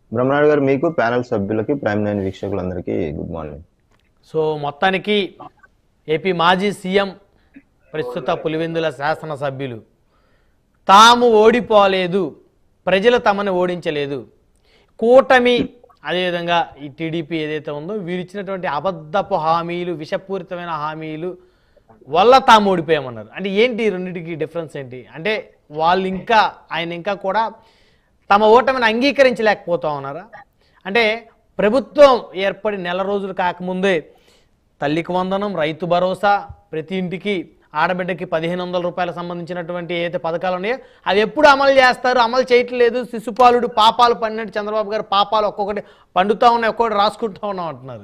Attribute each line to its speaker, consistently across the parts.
Speaker 1: బ్రహ్మనాయుడు గారు మీకు ప్యానల్ సభ్యులకి ప్రైమ్ నైన్ వీక్షకులందరికీ గుడ్ మార్నింగ్
Speaker 2: సో మొత్తానికి ఏపీ మాజీ సీఎం ప్రస్తుత పులివెందుల శాసనసభ్యులు తాము ఓడిపోలేదు ప్రజలు తమను ఓడించలేదు కూటమి అదేవిధంగా ఈ టీడీపీ ఏదైతే ఉందో వీరు ఇచ్చినటువంటి అబద్ధపు హామీలు విషపూరితమైన హామీలు వల్ల తాము ఓడిపోయామన్నారు అంటే ఏంటి ఈ రెండింటికి డిఫరెన్స్ ఏంటి అంటే వాళ్ళు ఇంకా ఆయన ఇంకా కూడా తమ ఓటమిని అంగీకరించలేకపోతా ఉన్నారా అంటే ప్రభుత్వం ఏర్పడి నెల రోజులు కాకముందే తల్లికి వందనం రైతు భరోసా ప్రతి ఇంటికి ఆడబిడ్డకి పదిహేను వందల రూపాయలకు సంబంధించినటువంటి ఏదైతే పథకాలు ఉన్నాయో అవి ఎప్పుడు అమలు చేస్తారు అమలు చేయట్లేదు శిశుపాలుడు పాపాలు పండినట్టు చంద్రబాబు గారు పాపాలు ఒక్కొక్కటి పండుతా ఉన్నాయి ఒక్కొక్కటి రాసుకుంటా ఉన్నాం అంటున్నారు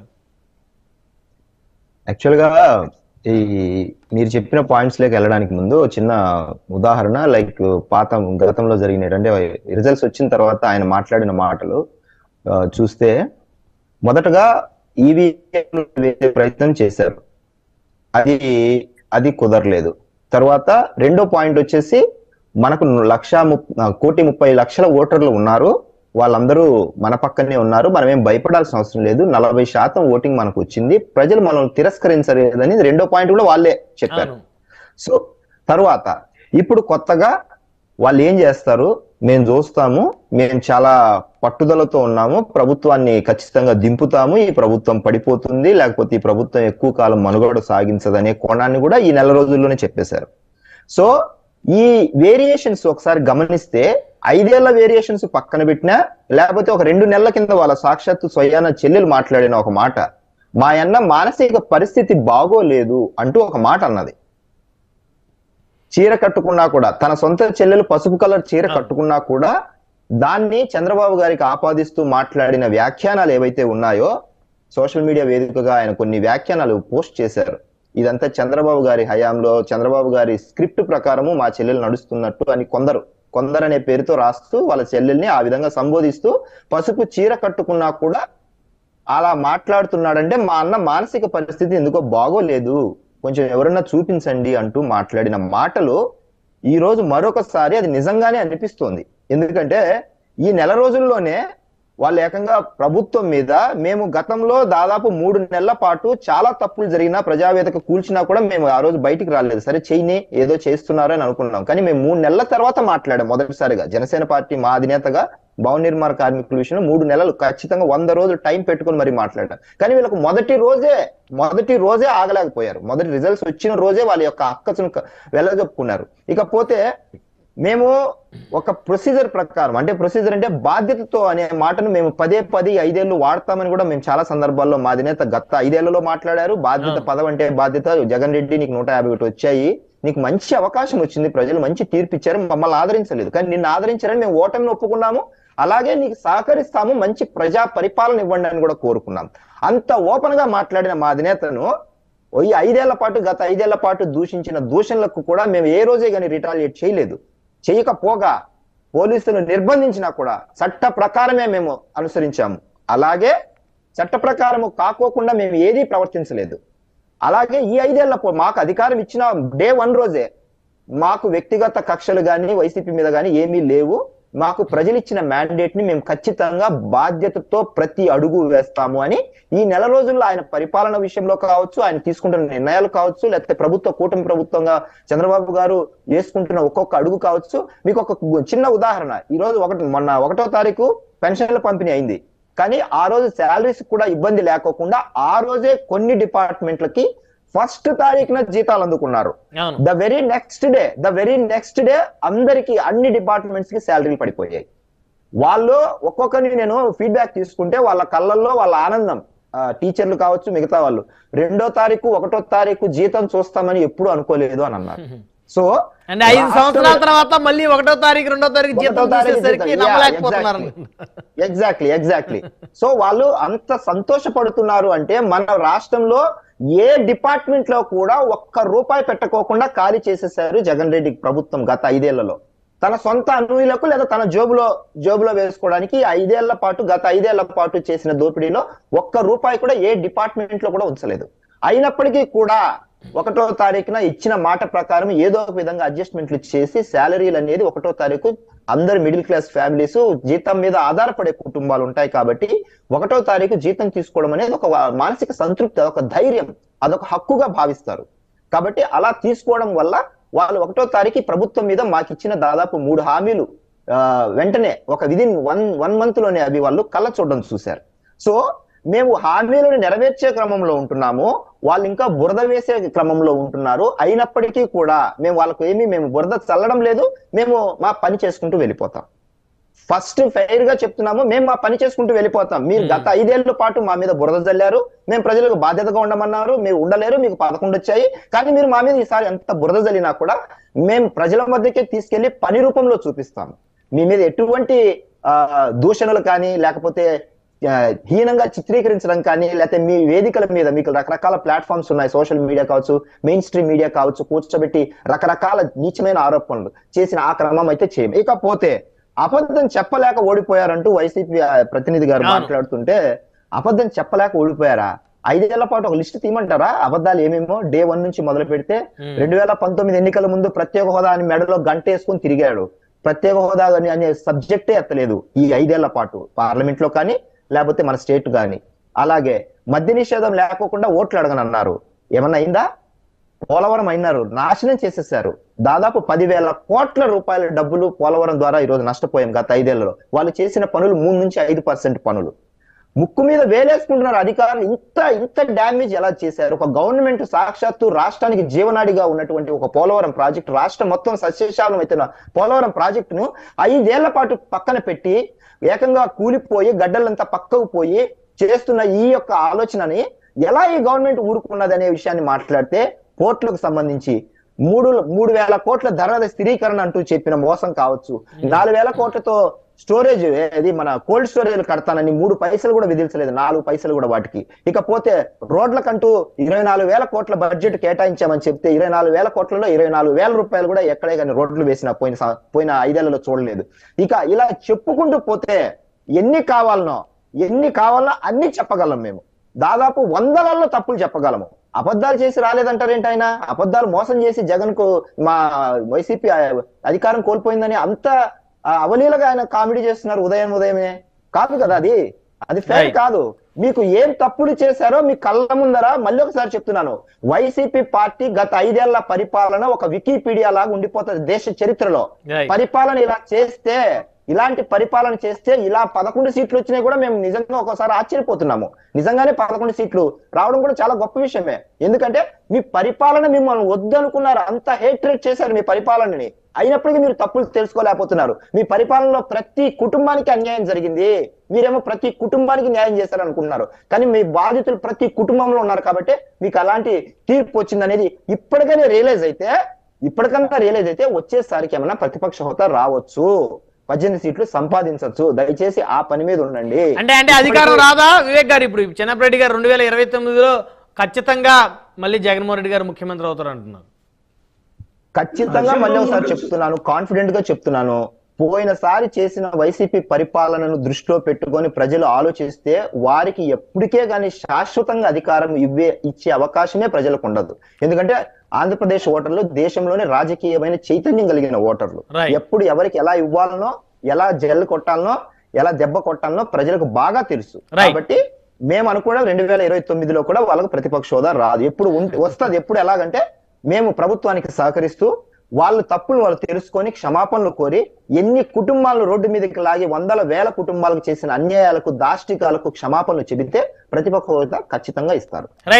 Speaker 1: యాక్చువల్గా ఈ మీరు చెప్పిన పాయింట్స్ లోకి వెళ్ళడానికి ముందు ఒక చిన్న ఉదాహరణ లైక్ పాత గతంలో జరిగిన అంటే రిజల్ట్స్ వచ్చిన తర్వాత ఆయన మాట్లాడిన మాటలు ఆ, చూస్తే మొదటగా ఈవీఎం వేసే ప్రయత్నం చేశారు అది అది కుదరలేదు తర్వాత రెండో పాయింట్ వచ్చేసి మనకు లక్ష ముప్- ఆ, కోటి ముప్పై లక్షల ఓటర్లు ఉన్నారు వాళ్ళందరూ మన పక్కనే ఉన్నారు మనం ఏం భయపడాల్సిన అవసరం లేదు నలభై శాతం ఓటింగ్ మనకు వచ్చింది ప్రజలు మనల్ని తిరస్కరించలేదని రెండో పాయింట్ కూడా వాళ్ళే చెప్పారు
Speaker 2: అవును
Speaker 1: సో తర్వాత ఇప్పుడు కొత్తగా వాళ్ళు ఏం చేస్తారు మేము చూస్తాము మేము చాలా పట్టుదలతో ఉన్నాము ప్రభుత్వాన్ని ఖచ్చితంగా దింపుతాము ఈ ప్రభుత్వం పడిపోతుంది లేకపోతే ఈ ప్రభుత్వం ఎక్కువ కాలం మనుగడ సాగించదనే కోణాన్ని కూడా ఈ నెల రోజుల్లోనే చెప్పేశారు సో ఈ వేరియేషన్స్ ఒకసారి గమనిస్తే ఐదేళ్ల వేరియేషన్స్ పక్కన పెట్టినా లేకపోతే ఒక రెండు నెలల కింద వాళ్ళ సాక్షాత్తు స్వయాన చెల్లెలు మాట్లాడిన ఒక మాట మా అన్న మానసిక పరిస్థితి బాగోలేదు అంటూ ఒక మాట అన్నది చీర కట్టుకున్నా కూడా తన సొంత చెల్లెలు పసుపు కలర్ చీర కట్టుకున్నా కూడా దాన్ని చంద్రబాబు గారికి ఆపాదిస్తూ మాట్లాడిన వ్యాఖ్యానాలు ఏవైతే ఉన్నాయో సోషల్ మీడియా వేదికగా ఆయన కొన్ని వ్యాఖ్యానాలు పోస్ట్ చేశారు ఇదంతా చంద్రబాబు గారి హయాంలో చంద్రబాబు గారి స్క్రిప్ట్ ప్రకారము మా చెల్లెలు నడుస్తున్నట్టు అని కొందరు కొందరు అనే పేరుతో రాస్తూ వాళ్ళ చెల్లెల్ని ఆ విధంగా సంబోధిస్తూ పసుపు చీర కట్టుకున్నా కూడా అలా మాట్లాడుతున్నాడంటే మా అన్న మానసిక పరిస్థితి ఎందుకో బాగోలేదు కొంచెం ఎవరన్నా చూపించండి అంటూ మాట్లాడిన మాటలు ఈ రోజు మరొకసారి అది నిజంగానే అనిపిస్తోంది ఎందుకంటే ఈ నెల రోజుల్లోనే వాళ్ళు ఏకంగా ప్రభుత్వం మీద మేము గతంలో దాదాపు మూడు నెలల పాటు చాలా తప్పులు జరిగినా ప్రజావేదిక కూల్చినా కూడా మేము ఆ రోజు బయటికి రాలేదు సరే చేయని ఏదో చేస్తున్నారు అని అనుకున్నాం కానీ మేము మూడు నెలల తర్వాత మాట్లాడాం మొదటిసారిగా జనసేన పార్టీ మా అధినేతగా భవన నిర్మాణ కార్మికుల విషయంలో మూడు నెలలు ఖచ్చితంగా వంద రోజులు టైం పెట్టుకుని మరి మాట్లాడాం కానీ వీళ్ళకు మొదటి రోజే మొదటి రోజే ఆగలేకపోయారు మొదటి రిజల్ట్స్ వచ్చిన రోజే వాళ్ళ యొక్క అక్కసును క- వెళ్ళగప్పుకున్నారు ఇకపోతే మేము ఒక ప్రొసీజర్ ప్రకారం అంటే ప్రొసీజర్ అంటే బాధ్యతతో అనే మాటను మేము పదే పది ఐదేళ్లు వాడతామని కూడా మేము చాలా సందర్భాల్లో మా అధినేత గత ఐదేళ్లలో మాట్లాడారు బాధ్యత పదం అంటే బాధ్యత జగన్ రెడ్డి నీకు నూట యాభై ఒకటి వచ్చాయి నీకు మంచి అవకాశం వచ్చింది ప్రజలు మంచి తీర్పు ఇచ్చారు మమ్మల్ని ఆదరించలేదు కానీ నిన్ను ఆదరించారని మేము ఓటమిని ఒప్పుకున్నాము అలాగే నీకు సహకరిస్తాము మంచి ప్రజా పరిపాలన ఇవ్వండి అని కూడా కోరుకున్నాం అంత ఓపెన్ గా మాట్లాడిన మా అధినేతను ఓ ఈ ఐదేళ్ల పాటు గత ఐదేళ్ల పాటు దూషించిన దూషణలకు కూడా మేము ఏ రోజే కానీ రిటాలియేట్ చేయలేదు చేయకపోగా పోలీసులు నిర్బంధించినా కూడా చట్ట ప్రకారమే మేము అనుసరించాము అలాగే చట్ట ప్రకారము కాకోకుండా మేము ఏదీ ప్రవర్తించలేదు అలాగే ఈ ఐదేళ్ల పో- మాకు అధికారం ఇచ్చిన డే వన్ రోజే మాకు వ్యక్తిగత కక్షలు కానీ వైసీపీ మీద కానీ ఏమీ లేవు మాకు ప్రజలు ఇచ్చిన మ్యాండేట్ ని మేము ఖచ్చితంగా బాధ్యతతో ప్రతి అడుగు వేస్తాము అని ఈ నెల రోజుల్లో ఆయన పరిపాలన విషయంలో కావచ్చు ఆయన తీసుకుంటున్న నిర్ణయాలు కావచ్చు లేకపోతే ప్రభుత్వ కూటమి ప్రభుత్వంగా చంద్రబాబు గారు వేసుకుంటున్న ఒక్కొక్క అడుగు కావచ్చు మీకు ఒక చిన్న ఉదాహరణ ఈ రోజు ఒకటి మొన్న ఒకటో తారీఖు పెన్షన్ల పంపిణీ అయింది కానీ ఆ రోజు శాలరీస్ కూడా ఇబ్బంది లేకోకుండా ఆ రోజే కొన్ని డిపార్ట్మెంట్లకి ఫస్ట్ తారీఖున జీతాలు అందుకున్నారు
Speaker 2: అవును
Speaker 1: the very next day the very next day అందరికి అన్ని డిపార్ట్మెంట్స్ కి శాలరీలు పడిపోయాయి వాళ్ళు ఒక్కొక్కరిని నేను ఫీడ్బ్యాక్ తీసుకుంటే వాళ్ళ కళ్ళల్లో వాళ్ళ ఆనందం ఆ, టీచర్లు కావచ్చు మిగతా వాళ్ళు రెండో తారీఖు ఒకటో తారీఖు జీతం చూస్తామని ఎప్పుడు అనుకోలేదు అని అన్నారు సో
Speaker 2: అంటే ఐదు సంవత్సరాల తర్వాత మళ్ళీ ఒకటో తారీఖు రెండో తారీఖు
Speaker 1: ఒకటో
Speaker 2: జీతం
Speaker 1: తారీఖు
Speaker 2: చూసేసరికి
Speaker 1: జీతం.
Speaker 2: నమ్మలేకపోతున్నారు
Speaker 1: Yeah, ఎగ్జాక్ట్లీ ఎగ్జాక్ట్లీ సో వాళ్ళు అంత సంతోషపడుతున్నారు అంటే మన రాష్ట్రంలో ఏ డిపార్ట్మెంట్ లో కూడా ఒక్క రూపాయి పెట్టకోకుండా ఖాళీ చేసేసారు జగన్ రెడ్డి ప్రభుత్వం గత ఐదేళ్లలో తన సొంత అనుయులకు లేదా తన జోబులో జోబులో వేసుకోవడానికి ఐదేళ్ల పాటు గత ఐదేళ్ల పాటు చేసిన దోపిడీలో ఒక్క రూపాయి కూడా ఏ డిపార్ట్మెంట్ లో కూడా ఉంచలేదు అయినప్పటికీ కూడా ఒకటో తారీఖున ఇచ్చిన మాట ప్రకారం ఏదో ఒక విధంగా అడ్జస్ట్మెంట్లు చేసి శాలరీలు అనేది ఒకటో తారీఖు అందరు మిడిల్ క్లాస్ ఫ్యామిలీస్ జీతం మీద ఆధారపడే కుటుంబాలు ఉంటాయి కాబట్టి ఒకటో తారీఖు జీతం తీసుకోవడం అనేది ఒక వా- మానసిక సంతృప్తి ఒక ధైర్యం అదొక హక్కుగా భావిస్తారు కాబట్టి అలా తీసుకోవడం వల్ల వాళ్ళు ఒకటో తారీఖు ప్రభుత్వం మీద మాకు ఇచ్చిన దాదాపు మూడు హామీలు ఆ, వెంటనే ఒక విదిన్ వన్ వన్ మంత్ లోనే అవి వాళ్ళు కళ్ళ చూడడం చూశారు సో మేము హామీలను నెరవేర్చే క్రమంలో ఉంటున్నాము వాళ్ళు ఇంకా బురద వేసే క్రమంలో ఉంటున్నారు అయినప్పటికీ కూడా మేము వాళ్ళకు ఏమీ మేము బురద చల్లడం లేదు మేము మా పని చేసుకుంటూ వెళ్ళిపోతాం ఫస్ట్ ఫెయిర్ గా చెప్తున్నాము మేము మా పని చేసుకుంటూ వెళ్ళిపోతాం మీరు గత ఐదేళ్ల పాటు మా మీద బురద చల్లారు మేము ప్రజలకు బాధ్యతగా ఉండమన్నారు మీరు ఉండలేరు మీకు పదకొండు వచ్చాయి కానీ మీరు మా మీద ఈసారి ఎంత బురద చల్లినా కూడా మేము ప్రజల మధ్యకే తీసుకెళ్లి పని రూపంలో చూపిస్తాము మీ మీద ఎటువంటి ఆ, దూషణలు కానీ లేకపోతే ఆ, హీనంగా చిత్రీకరించడం కానీ లేకపోతే మీ వేదికల మీద మీకు రకరకాల ప్లాట్ఫామ్స్ ఉన్నాయి సోషల్ మీడియా కావచ్చు మెయిన్ స్ట్రీమ్ మీడియా కావచ్చు కూర్చోబెట్టి రకరకాల నీచమైన ఆరోపణలు చేసిన ఆ క్రమం అయితే చేయం ఇకపోతే అబద్ధం చెప్పలేక ఓడిపోయారంటూ వైసీపీ ఆ, ప్రతినిధి గారు
Speaker 2: అవును.
Speaker 1: మాట్లాడుతుంటే అబద్ధం చెప్పలేక ఓడిపోయారా ఐదేళ్ల పాటు ఒక లిస్ట్ తీయమంటారా అబద్ధాలు ఏమేమో డే వన్ నుంచి మొదలు పెడితే
Speaker 2: Hmm.
Speaker 1: రెండు వేల పంతొమ్మిది ఎన్నికల ముందు ప్రత్యేక హోదా అని మెడలో గంటేసుకుని తిరిగాడు ప్రత్యేక హోదా అని అనే సబ్జెక్టే ఎత్తలేదు ఈ ఐదేళ్ల పాటు పార్లమెంట్ లో కానీ లేకపోతే మన స్టేట్ కానీ అలాగే మద్య నిషేధం లేకోకుండా ఓట్లు అడగనన్నారు ఏమన్నా అయిందా పోలవరం అయినారు నాశనం చేసేసారు దాదాపు పదివేల కోట్ల రూపాయల డబ్బులు పోలవరం ద్వారా ఈ రోజు నష్టపోయాం గత ఐదేళ్లలో వాళ్ళు చేసిన పనులు మూడు నుంచి ఐదు పర్సెంట్ పనులు ముక్కు మీద వేలేసుకుంటున్నారు అధికారులు ఇంత ఇంత డ్యామేజ్ ఎలా చేశారు ఒక గవర్నమెంట్ సాక్షాత్తు రాష్ట్రానికి జీవనాడిగా ఉన్నటువంటి ఒక పోలవరం ప్రాజెక్ట్ రాష్ట్రం మొత్తం సస్యశాలం అయితే పోలవరం ప్రాజెక్టును ఐదేళ్ల పాటు పక్కన పెట్టి ఏకంగా కూలిపోయి గడ్డలంతా పక్కకు పోయి చేస్తున్న ఈ యొక్క ఆలోచనని ఎలా ఈ గవర్నమెంట్ ఊరుకున్నది అనే విషయాన్ని మాట్లాడితే పోర్టులకు సంబంధించి మూడు మూడు వేల కోట్ల ధరల స్థిరీకరణ అంటూ చెప్పిన మోసం కావచ్చు నాలుగు వేల కోట్లతో స్టోరేజ్ అది మన కోల్డ్ స్టోరేజ్ కడతానని మూడు పైసలు కూడా విధించలేదు నాలుగు పైసలు కూడా వాటికి ఇకపోతే రోడ్లకంటూ ఇరవై నాలుగు వేల కోట్ల బడ్జెట్ కేటాయించామని చెప్తే ఇరవై నాలుగు వేల కోట్లలో ఇరవై నాలుగు వేల రూపాయలు కూడా ఎక్కడే కానీ రోడ్లు వేసిన పోయిన సం- పోయిన ఐదేళ్లలో చూడలేదు ఇక ఇలా చెప్పుకుంటూ పోతే ఎన్ని కావాలనో ఎన్ని కావాలనో అన్ని చెప్పగలం మేము దాదాపు వందలలో తప్పులు చెప్పగలము అబద్ధాలు చేసి రాలేదంటారేంటి ఆయన అబద్ధాలు మోసం చేసి జగన్ కు మా వైసీపీ అధికారం కోల్పోయిందని అంత ఆ, అవలీలగా ఆయన కామెడీ చేస్తున్నారు ఉదయం ఉదయమే కాదు కదా అది అది ఫేర్
Speaker 2: Right.
Speaker 1: కాదు మీకు ఏం తప్పులు చేశారో మీ కళ్ళ ముందర మళ్ళీ ఒకసారి చెప్తున్నాను వైసీపీ పార్టీ గత ఐదేళ్ల పరిపాలన ఒక వికీపీడియా లాగా ఉండిపోతుంది దేశ చరిత్రలో
Speaker 2: Right.
Speaker 1: పరిపాలన ఇలా చేస్తే ఇలాంటి పరిపాలన చేస్తే ఇలా పదకొండు సీట్లు వచ్చినాయి కూడా మేము నిజంగా ఒకసారి ఆశ్చర్యపోతున్నాము నిజంగానే పదకొండు సీట్లు రావడం కూడా చాలా గొప్ప విషయమే ఎందుకంటే మీ పరిపాలన మిమ్మల్ని వద్దనుకున్నారు అంత హేట్రేట్ చేశారు మీ పరిపాలనని అయినప్పటికీ మీరు తప్పులు తెలుసుకోలేకపోతున్నారు మీ పరిపాలనలో ప్రతి కుటుంబానికి అన్యాయం జరిగింది మీరేమో ప్రతి కుటుంబానికి న్యాయం చేశారు అనుకుంటున్నారు కానీ మీ బాధితులు ప్రతి కుటుంబంలో ఉన్నారు కాబట్టి మీకు అలాంటి తీర్పు వచ్చిందనేది ఇప్పటికైనా రియలైజ్ అయితే ఇప్పటికన్నా రియలైజ్ అయితే వచ్చేసరికి ఏమైనా ప్రతిపక్ష హోదా రావచ్చు పద్దెనిమిది సీట్లు సంపాదించవచ్చు దయచేసి ఆ పని మీద ఉండండి
Speaker 2: అంటే అంటే అధికారం రాదా వివేక్ గారు ఇప్పుడు చెన్నపరెడ్డి గారు రెండు వేల ఇరవై తొమ్మిదిలో ఖచ్చితంగా మళ్ళీ జగన్మోహన్ రెడ్డి గారు ముఖ్యమంత్రి అవుతారు అంటున్నారు
Speaker 1: ఖచ్చితంగా మళ్ళీ ఒకసారి చెప్తున్నాను కాన్ఫిడెంట్ గా చెప్తున్నాను పోయినసారి చేసిన వైసీపీ పరిపాలనను దృష్టిలో పెట్టుకొని ప్రజలు ఆలోచిస్తే వారికి ఎప్పటికే గాని శాశ్వతంగా అధికారం ఇవ్వే ఇచ్చే అవకాశమే ప్రజలకు ఉండదు ఎందుకంటే ఆంధ్రప్రదేశ్ ఓటర్లు దేశంలోనే రాజకీయమైన చైతన్యం కలిగిన ఓటర్లు
Speaker 2: Right.
Speaker 1: ఎప్పుడు ఎవరికి ఎలా ఇవ్వాలనో ఎలా జల్లు కొట్టాలనో ఎలా దెబ్బ కొట్టాలనో ప్రజలకు బాగా తెలుసు
Speaker 2: Right.
Speaker 1: కాబట్టి మేము అనుకున్న రెండు వేల ఇరవై తొమ్మిదిలో కూడా వాళ్ళకు ప్రతిపక్ష హోదా రాదు ఎప్పుడు ఉంట- వస్తది ఎప్పుడు ఎలాగంటే మేము ప్రభుత్వానికి సహకరిస్తూ వాళ్ళ తప్పులు వాళ్ళు తెలుసుకొని క్షమాపణలు కోరి ఎన్ని కుటుంబాలను రోడ్డు మీదకి లాగి వందల వేల కుటుంబాలకు చేసిన అన్యాయాలకు దాష్టికాలకు క్షమాపణలు చెబితే ప్రతిపక్ష హోదా ఖచ్చితంగా ఇస్తారు